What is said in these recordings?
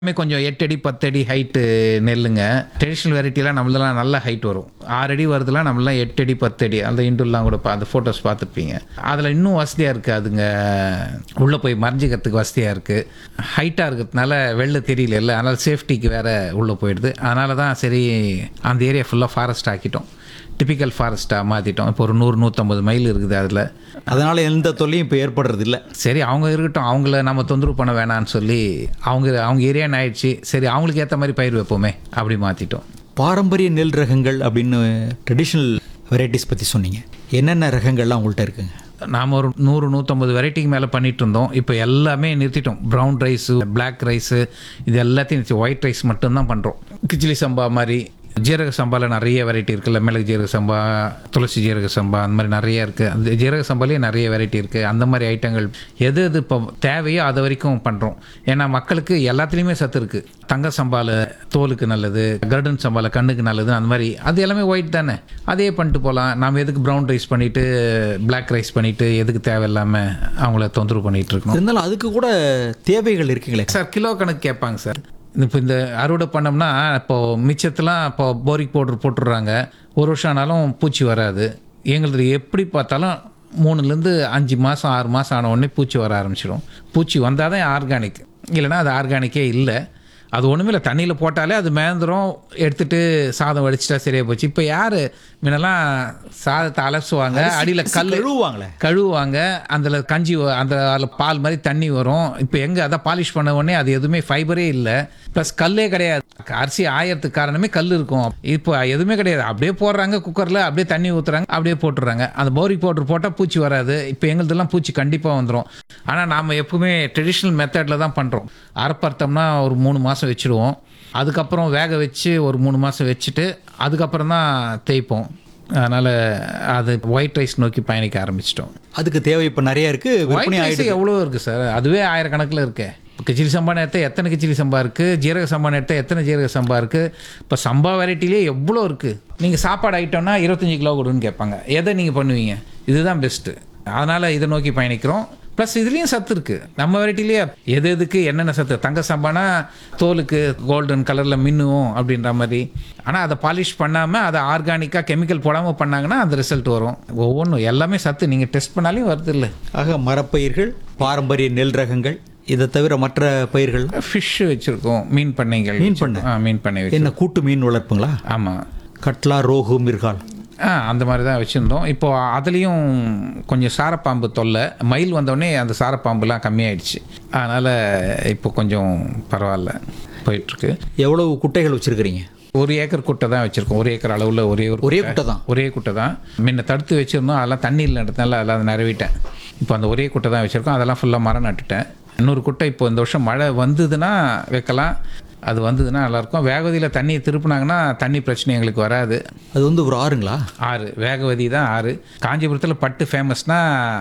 எல்லாமே கொஞ்சம் எட்டு அடி பத்து அடி ஹைட்டு நெல்லுங்க ட்ரெடிஷ்னல் வெரைட்டிலாம் நம்மளெல்லாம் நல்ல ஹைட் வரும் ஆறு அடி வருதுலாம் நம்மளாம் எட்டு அடி பத்து அடி அந்த இண்டுலாம் கூட பா- அந்த ஃபோட்டோஸ் பார்த்துருப்பீங்க அதில் இன்னும் வசதியாக இருக்குது அதுங்க உள்ளே போய் மறைஞ்சிக்கிறதுக்கு வசதியாக இருக்குது ஹைட்டாக இருக்கிறதுனால வெளில தெரியல இல்லை அதனால் சேஃப்டிக்கு வேறு உள்ளே போயிடுது அதனால தான் சரி அந்த ஏரியா ஃபுல்லாக ஃபாரஸ்ட் ஆக்கிட்டோம் டிபிக்கல் ஃபாரஸ்ட்டாக மாற்றிட்டோம் இப்போ ஒரு நூறு நூற்றம்பது மைல் இருக்குது அதில் அதனால எந்த தொல்லையும் இப்போ ஏற்படுறது இல்ல சரி அவங்க இருக்கட்டும் அவங்கள நம்ம தொந்தரவு பண்ண வேணாம்னு சொல்லி அவங்க அவங்க ஏரியான்னு ஆயிடுச்சு சரி அவங்களுக்கு ஏற்ற மாதிரி பயிர் வைப்போமே அப்படி மாற்றிட்டோம் பாரம்பரிய நெல் ரகங்கள் அப்படின்னு ட்ரெடிஷ்னல் வெரைட்டிஸ் பற்றி சொன்னீங்க என்னென்ன ரகங்கள்லாம் உங்கள்கிட்ட இருக்குங்க நாம் ஒரு நூறு நூற்றம்பது வெரைட்டிக்கு மேலே பண்ணிட்டு இருந்தோம் இப்போ எல்லாமே நிறுத்திட்டோம் ப்ரௌன் ரைஸு பிளாக் ரைஸு இது எல்லாத்தையும் நிறுத்தி ஒயிட் ரைஸ் மட்டும்தான் பண்ணுறோம் கிச்சிலி சம்பா மாதிரி ஜீரக சம்பாவில் நிறைய வெரைட்டி இருக்குல்ல மிளகு ஜீரக சம்பா துளசி ஜீரக சம்பா அந்த மாதிரி நிறைய இருக்குது அந்த ஜீரக சம்பாலேயே நிறைய வெரைட்டி இருக்குது அந்த மாதிரி ஐட்டங்கள் எது எது இப்போ தேவையோ அது வரைக்கும் பண்ணுறோம் ஏன்னா மக்களுக்கு எல்லாத்துலேயுமே சத்து இருக்குது தங்க சம்பாவில் தோலுக்கு நல்லது கர்டன் சம்பாவில் கண்ணுக்கு நல்லது அந்த மாதிரி அது எல்லாமே ஒயிட் தானே அதே பண்ணிட்டு போகலாம் நாம் எதுக்கு ப்ரௌன் ரைஸ் பண்ணிவிட்டு பிளாக் ரைஸ் பண்ணிவிட்டு எதுக்கு தேவையில்லாமல் அவங்கள தொந்தரவு பண்ணிகிட்டு இருக்கணும் இருந்தாலும் அதுக்கு கூட தேவைகள் இருக்குங்களே சார் கிலோ கணக்கு கேட்பாங்க சார் இப்போ இந்த அறுவடை பண்ணோம்னா இப்போ மிச்சத்தெல்லாம் இப்போ போரிக் பவுடர் போட்டுடுறாங்க ஒரு வருஷம் ஆனாலும் பூச்சி வராது எங்களுக்கு எப்படி பார்த்தாலும் மூணுலேருந்து அஞ்சு மாதம் ஆறு மாதம் ஆன உடனே பூச்சி வர ஆரம்பிச்சிடும் பூச்சி வந்தால் தான் ஆர்கானிக் இல்லைன்னா அது ஆர்கானிக்கே இல்லை அது ஒன்றுமே இல்லை தண்ணியில் போட்டாலே அது மேந்திரம் எடுத்துட்டு சாதம் வடிச்சிட்டா சரியா போச்சு இப்போ யார் முன்னெல்லாம் சாதத்தை அலசுவாங்க அடியில் கல் கழுவுவாங்களே கழுவுவாங்க அதில் கஞ்சி வ- அந்த அதில் பால் மாதிரி தண்ணி வரும் இப்போ எங்கே அதை பாலிஷ் பண்ண உடனே அது எதுவுமே ஃபைபரே இல்லை ப்ளஸ் கல்லே கிடையாது அரிசி ஆயறதுக்கு காரணமே கல் இருக்கும் இப்போ எதுவுமே கிடையாது அப்படியே போடுறாங்க குக்கரில் அப்படியே தண்ணி ஊற்றுறாங்க அப்படியே போட்டுடுறாங்க அந்த போரிக் பவுடர் போட்டால் பூச்சி வராது இப்போ எங்களுதெல்லாம் பூச்சி கண்டிப்பாக வந்துடும் ஆனால் நாம் எப்பவுமே ட்ரெடிஷ்னல் மெத்தடில் தான் பண்ணுறோம் அரைப்பறுத்தோம்னா ஒரு மூணு மாதம் வச்சுருவோம் அதுக்கப்புறம் வேக வச்சு ஒரு மூணு மாதம் வச்சுட்டு அதுக்கப்புறம் தான் தேய்ப்போம் அதனால் அது ஒயிட் ரைஸ் நோக்கி பயணிக்க ஆரம்பிச்சிட்டோம் அதுக்கு தேவை இப்போ நிறைய இருக்கு ஒயிட் விற்பனை ரைஸ் ஆயிடுது எவ்வளோ இருக்குது சார் அதுவே ஆயிரக்கணக்கில் இருக்கு இப்போ கிச்சிலி சம்பா நேரத்தை எத்தனை கிச்சிலி சம்பா இருக்குது ஜீரக சம்பா நேரத்தை எத்தனை ஜீரக சம்பா இருக்குது இப்போ சம்பா வெரைட்டிலே எவ்வளோ இருக்குது நீங்கள் சாப்பாடு ஐட்டம்னா இருபத்தஞ்சி கிலோ கொடுன்னு கேட்பாங்க எதை நீங்கள் பண்ணுவீங்க இதுதான் பெஸ்ட்டு அதனால் இதை நோக்கி பயணிக்கிறோம் ப்ளஸ் இதுலேயும் சத்து இருக்குது நம்ம வெரைட்டிலேயே எது எதுக்கு என்னென்ன சத்து தங்க சம்பானா தோலுக்கு கோல்டன் கலரில் மின்னும் அப்படின்ற மாதிரி ஆனால் அதை பாலிஷ் பண்ணாமல் அதை ஆர்கானிக்காக கெமிக்கல் போடாமல் பண்ணாங்கன்னா அந்த ரிசல்ட் வரும் ஒவ்வொன்றும் எல்லாமே சத்து நீங்கள் டெஸ்ட் பண்ணாலே வருது இல்லை ஆக மரப்பயிர்கள் பாரம்பரிய நெல் ரகங்கள் இதை தவிர மற்ற பயிர்கள் ஃபிஷ் வச்சுருக்கோம் மீன் பண்ணைகள் மீன் பண்ணை? வச்சிருக்கோம். ஆ மீன் பண்ணை வச்சு என்ன கூட்டு மீன் வளர்ப்புங்களா ஆமாம் கட்லா ரோகு மிர்கால் ஆ அந்த மாதிரி தான் வச்சுருந்தோம் இப்போ அதுலேயும் கொஞ்சம் சாரப்பாம்பு தொல்லை மயில் வந்தோடனே அந்த சாரப்பாம்புலாம் கம்மியாயிடுச்சு அதனால் இப்போ கொஞ்சம் பரவாயில்ல போயிட்டுருக்கு எவ்வளவு குட்டைகள் வச்சிருக்கிறீங்க ஒரு ஏக்கர் குட்டை தான் வச்சுருக்கோம் ஒரு ஏக்கர் அளவில் ஒரே ஒரு ஒரே குட்டை தான் ஒரே குட்டை தான் முன்ன தடுத்து வச்சுருந்தோம் அதெல்லாம் தண்ணி இல்லைன்றதுனால அதெல்லாம் நிறவிட்டேன் இப்போ அந்த ஒரே குட்டை தான் வச்சுருக்கோம் அதெல்லாம் ஃபுல்லாக மரம் நட்டுட்டேன் இன்னொரு குட்டை இப்போ இந்த வருஷம் மழை வந்ததுன்னா வைக்கலாம் அது வந்ததுன்னா நல்லாயிருக்கும் வேகவதியில் தண்ணி திருப்புனாங்கன்னா தண்ணி பிரச்சனை எங்களுக்கு வராது அது வந்து ஒரு ஆறுங்களா ஆறு வேகவதி தான் ஆறு காஞ்சிபுரத்தில் பட்டு ஃபேமஸ்னா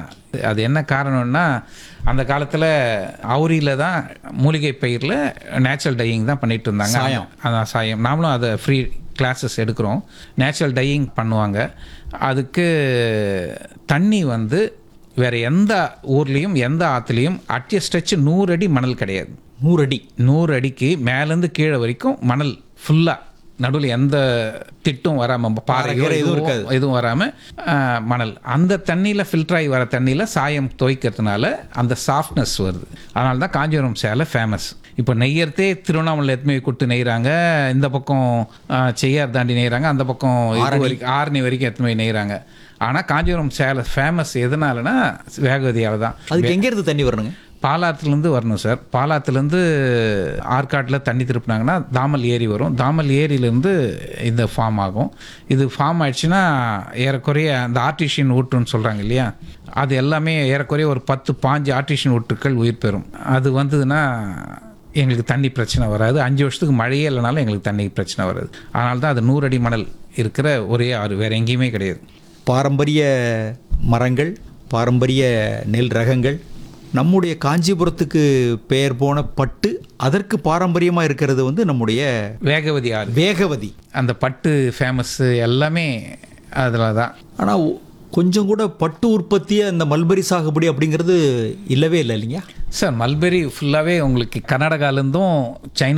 அது என்ன காரணம்னா அந்த காலத்தில் அவுரியில் தான் மூலிகை பயிரில் நேச்சுரல் டையிங் தான் பண்ணிட்டு இருந்தாங்க சாயம். அதான் சாயம் நாமளும் அதை ஃப்ரீ கிளாஸஸ் எடுக்கிறோம் நேச்சுரல் டையிங் பண்ணுவாங்க அதுக்கு தண்ணி வந்து வேறு எந்த ஊர்லேயும் எந்த ஆற்றுலையும் அட்டிய ஸ்ட்ரெச் நூறு அடி மணல் கிடையாது நூறு அடி நூறு அடிக்கு மேலேருந்து கீழே வரைக்கும் மணல் ஃபுல்லாக நடுவில் எந்த திட்டும் வராமல் பாறையோ கீரை எதுவும் எதுவும் இருக்காது. எதுவும் வராமல் மணல் அந்த தண்ணியில் ஃபில்டர் ஆகி வர தண்ணியில் சாயம் துவைக்கிறதுனால அந்த சாஃப்ட்னஸ் வருது அதனால தான் காஞ்சிபுரம் சேலை ஃபேமஸ் இப்போ நெய்யறதே திருவண்ணாமலை எத்தனை கொடுத்து நெய்கிறாங்க இந்த பக்கம் ஆ, செய்யார் தாண்டி நெய்கிறாங்க அந்த பக்கம் இது வரைக்கும் ஆரணி வரைக்கும் எத்தனை நெய்கிறாங்க ஆனால் காஞ்சிபுரம் சேலை ஃபேமஸ் எதனாலனா வேகவதியால் தான் அதுக்கு எங்கேருந்து தண்ணி வரணுங்க பாலாத்துலேருந்து வரணும் சார் பாலாத்துலேருந்து ஆற்காட்டில் தண்ணி திருப்பினாங்கன்னா தாமல் ஏரி வரும் தாமல் ஏரியிலேருந்து இந்த ஃபார்ம் ஆகும் இது ஃபார்ம் ஆயிடுச்சுன்னா ஏறக்குறைய அந்த ஆர்டிஷியன் ஊட்டுன்னு சொல்கிறாங்க இல்லையா அது எல்லாமே ஏறக்குறைய ஒரு பத்து பாஞ்சு ஆர்டிஷியன் ஊட்டுக்கள் உயிர் பெறும் அது வந்ததுன்னா எங்களுக்கு தண்ணி பிரச்சனை வராது அஞ்சு வருஷத்துக்கு மழையே இல்லைனாலும் எங்களுக்கு தண்ணி பிரச்சனை வராது அதனால தான் அது நூறு அடி மணல் இருக்கிற ஒரே ஆறு வேறு எங்கேயுமே கிடையாது பாரம்பரிய மரங்கள் பாரம்பரிய நெல் ரகங்கள் நம்முடைய காஞ்சிபுரத்துக்கு பெயர் போன பட்டு அதற்கு பாரம்பரியமாக இருக்கிறது வந்து நம்முடைய வேகவதி ஆறு வேகவதி அந்த பட்டு ஃபேமஸ்ஸு எல்லாமே அதில் தான் ஆனால் கொஞ்சம் கூட பட்டு உற்பத்தியை அந்த மல்பரி சாகுபடி அப்படிங்கிறது இல்லவே இல்லை இல்லைங்க சார் மல்பெரி ஃபுல்லாகவே உங்களுக்கு கர்நாடகாலேருந்தும் சைனா